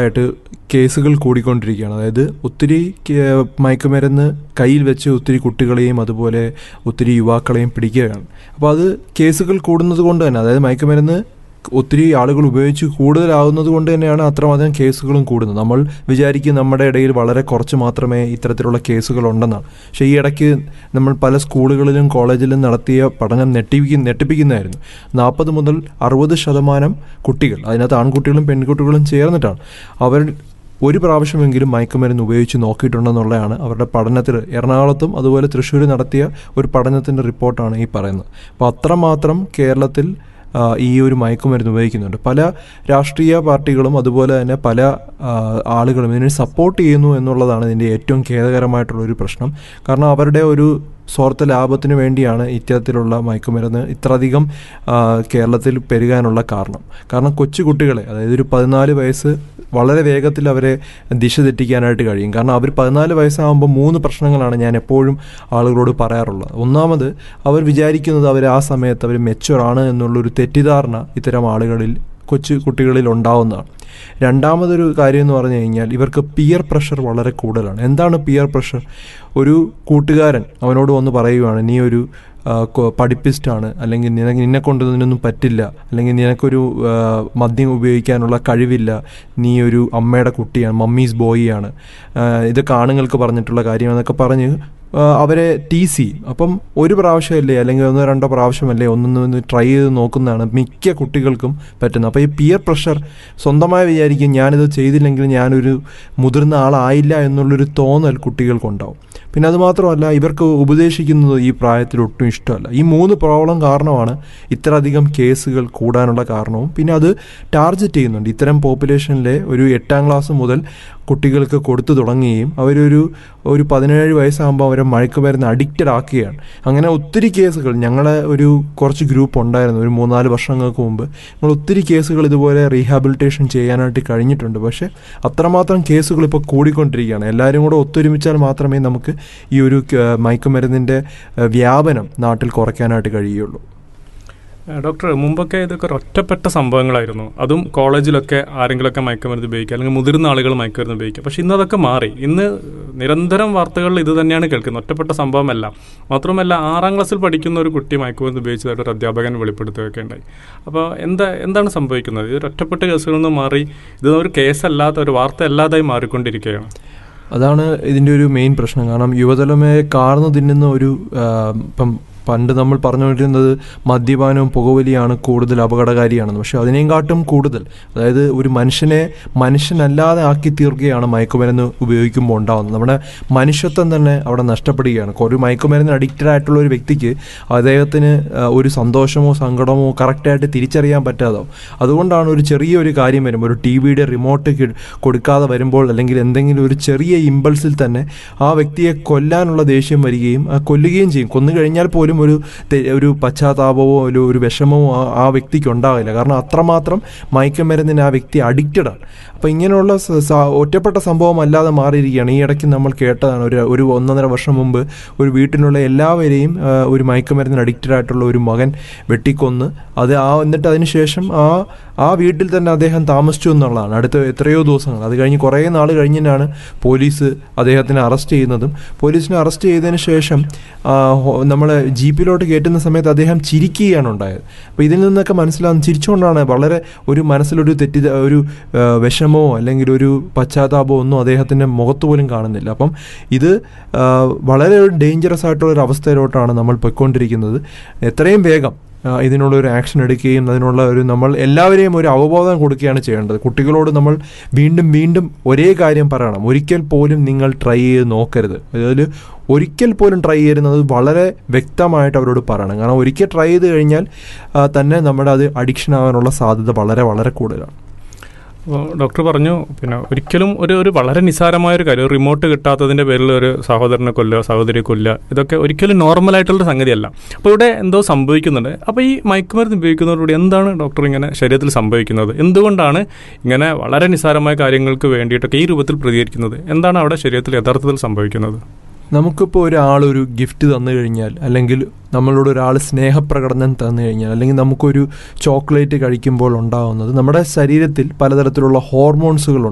നാളായിട്ട് കേസുകൾ കൂടിക്കൊണ്ടിരിക്കുകയാണ് അതായത് ഒത്തിരി കേ- മയക്കുമരുന്ന് കയ്യിൽ വെച്ച് ഒത്തിരി കുട്ടികളെയും അതുപോലെ ഒത്തിരി യുവാക്കളെയും പിടിക്കുകയാണ് അപ്പോൾ അത് കേസുകൾ കൂടുന്നത് കൊണ്ട് തന്നെ അതായത് മയക്കുമരുന്ന് ഒത്തിരി ആളുകൾ ഉപയോഗിച്ച് കൂടുതലാവുന്നത് കൊണ്ട് തന്നെയാണ് അത്രമാത്രം കേസുകളും കൂടുന്നത് നമ്മൾ വിചാരിക്കും നമ്മുടെ ഇടയിൽ വളരെ കുറച്ച് മാത്രമേ ഇത്തരത്തിലുള്ള കേസുകൾ ഉണ്ടെന്നാണ് പക്ഷേ ഈ ഇടയ്ക്ക് നമ്മൾ പല സ്കൂളുകളിലും കോളേജിലും നടത്തിയ പഠനം നെട്ടിപ്പിക്കുന്ന നെട്ടിപ്പിക്കുന്നതായിരുന്നു നാൽപ്പത് മുതൽ അറുപത് ശതമാനം കുട്ടികൾ അതിനകത്ത് ആൺകുട്ടികളും പെൺകുട്ടികളും ചേർന്നിട്ടാണ് അവർ ഒരു പ്രാവശ്യമെങ്കിലും മയക്കുമരുന്ന് ഉപയോഗിച്ച് നോക്കിയിട്ടുണ്ടെന്നുള്ളതാണ് അവരുടെ പഠനത്തിൽ എറണാകുളത്തും അതുപോലെ തൃശ്ശൂർ നടത്തിയ ഒരു പഠനത്തിൻ്റെ റിപ്പോർട്ടാണ് ഈ പറയുന്നത് അപ്പോൾ അത്രമാത്രം കേരളത്തിൽ ആ, ഈ ഒരു മയക്കുമരുന്ന് ഉപയോഗിക്കുന്നുണ്ട് പല രാഷ്ട്രീയ പാർട്ടികളും അതുപോലെ തന്നെ പല ആ, ആളുകളും ഇതിനെ സപ്പോർട്ട് ചെയ്യുന്നു എന്നുള്ളതാണ് ഇതിൻ്റെ ഏറ്റവും ഖേദകരമായിട്ടുള്ള ഒരു പ്രശ്നം കാരണം അവരുടെ ഒരു സ്വാർത്ഥ ലാഭത്തിന് വേണ്ടിയാണ് ഇത്തരത്തിലുള്ള മയക്കുമരുന്ന് ഇത്രയധികം ആ, കേരളത്തിൽ പെരുകാനുള്ള കാരണം കാരണം കൊച്ചു കുട്ടികളെ അതായത് ഒരു പതിനാല് വയസ്സ് വളരെ വേഗത്തിൽ അവരെ ദിശ തെറ്റിക്കാനായിട്ട് കഴിയും കാരണം അവർ പതിനാല് വയസ്സാകുമ്പോൾ മൂന്ന് പ്രശ്നങ്ങളാണ് ഞാൻ എപ്പോഴും ആളുകളോട് പറയാറുള്ളത് ഒന്നാമത് അവർ വിചാരിക്കുന്നത് അവർ ആ സമയത്ത് അവർ മെച്ചുവറാണ് എന്നുള്ളൊരു തെറ്റിദ്ധാരണ ഇത്തരം ആളുകളിൽ കൊച്ചു കുട്ടികളിൽ ഉണ്ടാവുന്നതാണ് രണ്ടാമതൊരു കാര്യം എന്ന് പറഞ്ഞു കഴിഞ്ഞാൽ ഇവർക്ക് പിയർ പ്രഷർ വളരെ കൂടുതലാണ് എന്താണ് പിയർ പ്രഷർ ഒരു കൂട്ടുകാരൻ അവനോട് വന്ന് പറയുവാണ് നീ ഒരു ആ, കൊ- പഠിപ്പിസ്റ്റാണ് അല്ലെങ്കിൽ നിനക്ക് നിന്നെ കൊണ്ട് ഇതിനൊന്നും പറ്റില്ല അല്ലെങ്കിൽ നിനക്കൊരു ആ, മദ്യം ഉപയോഗിക്കാനുള്ള കഴിവില്ല നീ ഒരു അമ്മയുടെ കുട്ടിയാണ് മമ്മീസ് ബോയിയാണ് ഇതൊക്കെ ആണുങ്ങൾക്ക് പറഞ്ഞിട്ടുള്ള കാര്യം എന്നൊക്കെ പറഞ്ഞ് ആ, അവരെ ടി സി അപ്പം ഒരു പ്രാവശ്യമല്ലേ അല്ലെങ്കിൽ ഒന്നോ രണ്ടോ പ്രാവശ്യമല്ലേ ഒന്നൊന്ന് ട്രൈ ചെയ്ത് നോക്കുന്നതാണ് മിക്ക കുട്ടികൾക്കും പറ്റുന്നത് അപ്പോൾ ഈ പിയർ പ്രഷർ സ്വന്തമായി വിചാരിക്കും ഞാനിത് ചെയ്തില്ലെങ്കിൽ ഞാനൊരു മുതിർന്ന ആളായില്ല എന്നുള്ളൊരു തോന്നൽ കുട്ടികൾക്കുണ്ടാവും പിന്നെ അത് മാത്രമല്ല ഇവർക്ക് ഉപദേശിക്കുന്നത് ഈ പ്രായത്തിൽ ഒട്ടും ഇഷ്ടമല്ല ഈ മൂന്ന് പ്രോബ്ലം കാരണമാണ് ഇത്രയധികം കേസുകൾ കൂടാനുള്ള കാരണവും പിന്നെ അത് ടാർഗറ്റ് ചെയ്യുന്നുണ്ട് ഇത്തരം പോപ്പുലേഷനിലെ ഒരു എട്ടാം ക്ലാസ് മുതൽ കുട്ടികൾക്ക് കൊടുത്തു തുടങ്ങുകയും അവരൊരു ഒരു പതിനേഴ് വയസ്സാകുമ്പോൾ അവരെ മയക്കുമരുന്ന് അഡിക്റ്റഡ് ആക്കുകയാണ് അങ്ങനെ ഒത്തിരി കേസുകൾ ഞങ്ങളെ ഒരു കുറച്ച് ഗ്രൂപ്പ് ഉണ്ടായിരുന്നു ഒരു മൂന്നാല് വർഷങ്ങൾക്ക് മുമ്പ് ഞങ്ങൾ ഒത്തിരി കേസുകൾ ഇതുപോലെ റീഹാബിലിറ്റേഷൻ ചെയ്യാനായിട്ട് കഴിഞ്ഞിട്ടുണ്ട് പക്ഷേ അത്രമാത്രം കേസുകൾ ഇപ്പോൾ കൂടിക്കൊണ്ടിരിക്കുകയാണ് എല്ലാവരും കൂടെ ഒത്തൊരുമിച്ചാൽ മാത്രമേ നമുക്ക് ഈ ഒരു ക- മയക്കുമരുന്നിൻ്റെ ഏഹ്, വ്യാപനം നാട്ടിൽ കുറയ്ക്കാനായിട്ട് കഴിയുള്ളൂ ഏഹ് ഡോക്ടർ മുമ്പൊക്കെ ഇതൊക്കെ ഒരു ഒറ്റപ്പെട്ട സംഭവങ്ങളായിരുന്നു അതും കോളേജിലൊക്കെ ആരെങ്കിലുമൊക്കെ മയക്കുമരുന്ന് ഉപയോഗിക്കുക അല്ലെങ്കിൽ മുതിർന്ന ആളുകൾ മയക്കുമരുന്ന് ഉപയോഗിക്കുക പക്ഷെ ഇന്ന് അതൊക്കെ മാറി ഇന്ന് നിരന്തരം വാർത്തകളിൽ ഇത് തന്നെയാണ് കേൾക്കുന്നത് ഒറ്റപ്പെട്ട സംഭവമല്ല മാത്രമല്ല ആറാം ക്ലാസ്സിൽ പഠിക്കുന്ന ഒരു കുട്ടി മയക്കുമരുന്ന് ഉപയോഗിച്ചതായിട്ട് ഒരു അധ്യാപകൻ വെളിപ്പെടുത്തുകയൊക്കെ ഉണ്ടായി അപ്പോൾ എന്താ എന്താണ് സംഭവിക്കുന്നത് ഇത് ഒരു ഒറ്റപ്പെട്ട കേസുകളിൽ നിന്ന് മാറി ഇത് ഒരു കേസല്ലാത്ത ഒരു വാർത്ത അല്ലാതായി മാറിക്കൊണ്ടിരിക്കുകയാണ് അതാണ് ഇതിൻ്റെ ഒരു മെയിൻ പ്രശ്നം കാരണം യുവതലമയെ കാർന്നു തിന്നുന്ന ഒരു ആ, ഇപ്പം പണ്ട് നമ്മൾ പറഞ്ഞുകൊണ്ടിരുന്നത് മദ്യപാനവും പുകവലിയാണ് കൂടുതൽ അപകടകാരിയാണെന്ന് പക്ഷേ അതിനേക്കാട്ടും കൂടുതൽ അതായത് ഒരു മനുഷ്യനെ മനുഷ്യനല്ലാതെ ആക്കി തീർക്കുകയാണ് മയക്കുമരുന്ന് ഉപയോഗിക്കുമ്പോൾ ഉണ്ടാകുന്നത് നമ്മുടെ മനുഷ്യത്വം തന്നെ അവിടെ നഷ്ടപ്പെടുകയാണ് ഒരു മയക്കുമരുന്ന് അഡിക്റ്റഡ് ആയിട്ടുള്ള ഒരു വ്യക്തിക്ക് അദ്ദേഹത്തിന് ആ, ഒരു സന്തോഷമോ സങ്കടമോ കറക്റ്റായിട്ട് തിരിച്ചറിയാൻ പറ്റാതാവും അതുകൊണ്ടാണ് ഒരു ചെറിയൊരു കാര്യം വരുമ്പോൾ ഒരു ടി വിയുടെ റിമോട്ട് കി- കൊടുക്കാതെ വരുമ്പോൾ അല്ലെങ്കിൽ എന്തെങ്കിലും ഒരു ചെറിയ ഇമ്പൾസിൽ തന്നെ ആ വ്യക്തിയെ കൊല്ലാനുള്ള ദേഷ്യം വരികയും ആ കൊല്ലുകയും ചെയ്യും കൊന്നു കഴിഞ്ഞാൽ പോലും ഒരു തെ- ഒരു പശ്ചാത്താപമോ ഒരു ഒരു വിഷമമോ ആ- ആ വ്യക്തിക്ക് ഉണ്ടാവില്ല കാരണം അത്രമാത്രം മയക്കുമരുന്നിന് ആ വ്യക്തി അഡിക്റ്റഡ് ആണ് അപ്പോൾ ഇങ്ങനെയുള്ള സ- സ- ഒറ്റപ്പെട്ട സംഭവം അല്ലാതെ മാറിയിരിക്കുകയാണ് ഈ ഇടയ്ക്ക് നമ്മൾ കേട്ടതാണ് ഒരു ഒരു ഒന്നൊന്നര വർഷം മുമ്പ് ഒരു വീട്ടിലുള്ള എല്ലാവരെയും ആ, ഒരു മയക്കുമരുന്നിന് അഡിക്റ്റഡ് ആയിട്ടുള്ള ഒരു മകൻ വെട്ടിക്കൊന്ന് അത് ആ എന്നിട്ട് അതിന് ശേഷം ആ ആ വീട്ടിൽ തന്നെ അദ്ദേഹം താമസിച്ചു എന്നുള്ളതാണ് അടുത്ത എത്രയോ ദിവസങ്ങൾ അത് കഴിഞ്ഞ് കുറേ നാൾ കഴിഞ്ഞിട്ടാണ് പോലീസ് അദ്ദേഹത്തിനെ അറസ്റ്റ് ചെയ്യുന്നതും പോലീസിനെ അറസ്റ്റ് ചെയ്തതിന് ശേഷം നമ്മൾ ജീപ്പിലോട്ട് കയറ്റുന്ന സമയത്ത് അദ്ദേഹം ചിരിക്കുകയാണ് ഉണ്ടായത് അപ്പോൾ ഇതിൽ നിന്നൊക്കെ മനസ്സിലാകും ചിരിച്ചുകൊണ്ടാണ് വളരെ ഒരു മനസ്സിലൊരു തെറ്റി ഒരു ആ, വിഷമമോ അല്ലെങ്കിൽ ഒരു പശ്ചാത്താപമോ ഒന്നും അദ്ദേഹത്തിൻ്റെ മുഖത്ത് പോലും കാണുന്നില്ല അപ്പം ഇത് ആ, വളരെ ഒരു ഡേഞ്ചറസ് ആയിട്ടുള്ള ഒരു അവസ്ഥയിലോട്ടാണ് നമ്മൾ പൊയ്ക്കൊണ്ടിരിക്കുന്നത് എത്രയും വേഗം ആ, ഇതിനുള്ള ഒരു ആക്ഷൻ എടുക്കുകയും അതിനുള്ള ഒരു നമ്മൾ എല്ലാവരെയും ഒരു അവബോധം കൊടുക്കുകയാണ് ചെയ്യേണ്ടത് കുട്ടികളോട് നമ്മൾ വീണ്ടും വീണ്ടും ഒരേ കാര്യം പറയണം ഒരിക്കൽ പോലും നിങ്ങൾ ട്രൈ ചെയ്ത് നോക്കരുത് അതായത് ഒരിക്കൽ പോലും ട്രൈ ചെയ്യുന്നത് വളരെ വ്യക്തമായിട്ട് അവരോട് പറയണം കാരണം ഒരിക്കൽ ട്രൈ ചെയ്ത് കഴിഞ്ഞാൽ ആ, തന്നെ നമ്മുടെ അത് അഡിക്ഷൻ ആവാനുള്ള സാധ്യത വളരെ വളരെ കൂടുതലാണ് അപ്പോൾ ഡോക്ടർ പറഞ്ഞു പിന്നെ ഒരിക്കലും ഒരു ഒരു വളരെ നിസ്സാരമായ ഒരു കാര്യം ഒരു റിമോട്ട് കിട്ടാത്തതിന്റെ പേരിൽ ഒരു സഹോദരനെ കൊല്ലുക സഹോദരിയെ കൊല്ലുക ഇതൊക്കെ ഒരിക്കലും നോർമൽ ആയിട്ടുള്ള സംഗതിയല്ല അപ്പോൾ ഇവിടെ എന്തോ സംഭവിക്കുന്നുണ്ട് അപ്പോൾ ഈ മയക്കുമരുന്ന് ഉപയോഗിക്കുന്നതോടുകൂടി എന്താണ് ഡോക്ടർ ഇങ്ങനെ ശരീരത്തിൽ സംഭവിക്കുന്നത് എന്തുകൊണ്ടാണ് ഇങ്ങനെ വളരെ നിസ്സാരമായ കാര്യങ്ങൾക്ക് വേണ്ടിയിട്ടൊക്കെ ഈ രൂപത്തിൽ പ്രതികരിക്കുന്നത് എന്താണ് അവിടെ ശരീരത്തിൽ യഥാർത്ഥത്തിൽ സംഭവിക്കുന്നത് നമുക്കിപ്പോൾ ഒരാൾ ഒരു ഗിഫ്റ്റ് തന്നു കഴിഞ്ഞാൽ അല്ലെങ്കിൽ നമ്മളോട് ഒരാൾ സ്നേഹപ്രകടനം തന്നു കഴിഞ്ഞാൽ അല്ലെങ്കിൽ നമുക്കൊരു ചോക്ലേറ്റ് കഴിക്കുമ്പോൾ ഉണ്ടാകുന്നത് നമ്മുടെ ശരീരത്തിൽ പലതരത്തിലുള്ള ഹോർമോൺസുകൾ